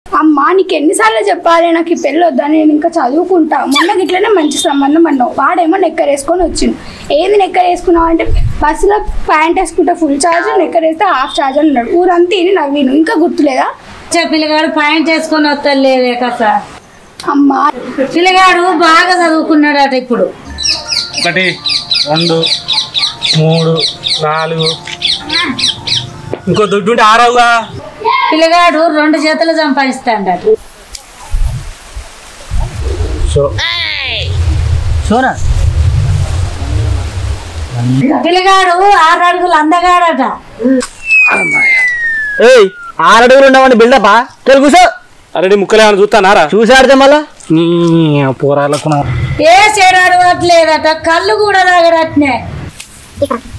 అమ్మా నీకు ఎన్నిసార్లు చెప్పాలి నాకు ఈ పెళ్ళి వద్దని నేను ఇంకా చదువుకుంటా మొన్న ఇట్లనే మంచి సంబంధం అన్నావు వాడేమో నెక్కర్ వేసుకొని వచ్చిండు ఏది నెక్కర్ వేసుకున్నావు అంటే బస్సులో ప్యాంట్ వేసుకుంటే ఫుల్ ఛార్జ్ నెక్కర్ వేస్తే హాఫ్ ఛార్జ్ అన్నాడు ఊరంతా ఇని నవ్విను ఇంకా గుర్తులేదా వచ్చే పిల్లగాడు పాయింట్ చేసుకొని వస్తలేదే కదా అమ్మా పిల్లగాడు బాగా చదువుకున్నాడట ఇప్పుడు ఒకటి రెండు మూడు నాలుగు ఇంకో దుడ్డు ఉంటే ఆరావుగా పిల్లగాడు రెండు చేతులు సంపాదిస్తాడట సో సోనా పిల్లగాడు ఆరు అడుగులు అందగాడట ఏయ్ ఆరడుగులు ఉండవని బిల్డపా తెలుగు కూసో అరే ముక్కలే అని చూస్తానారా చూసాడితే మళ్ళా పోరాలకు ఏ చెడు అడగట్లేదట కళ్ళు కూడా తాగడట్నే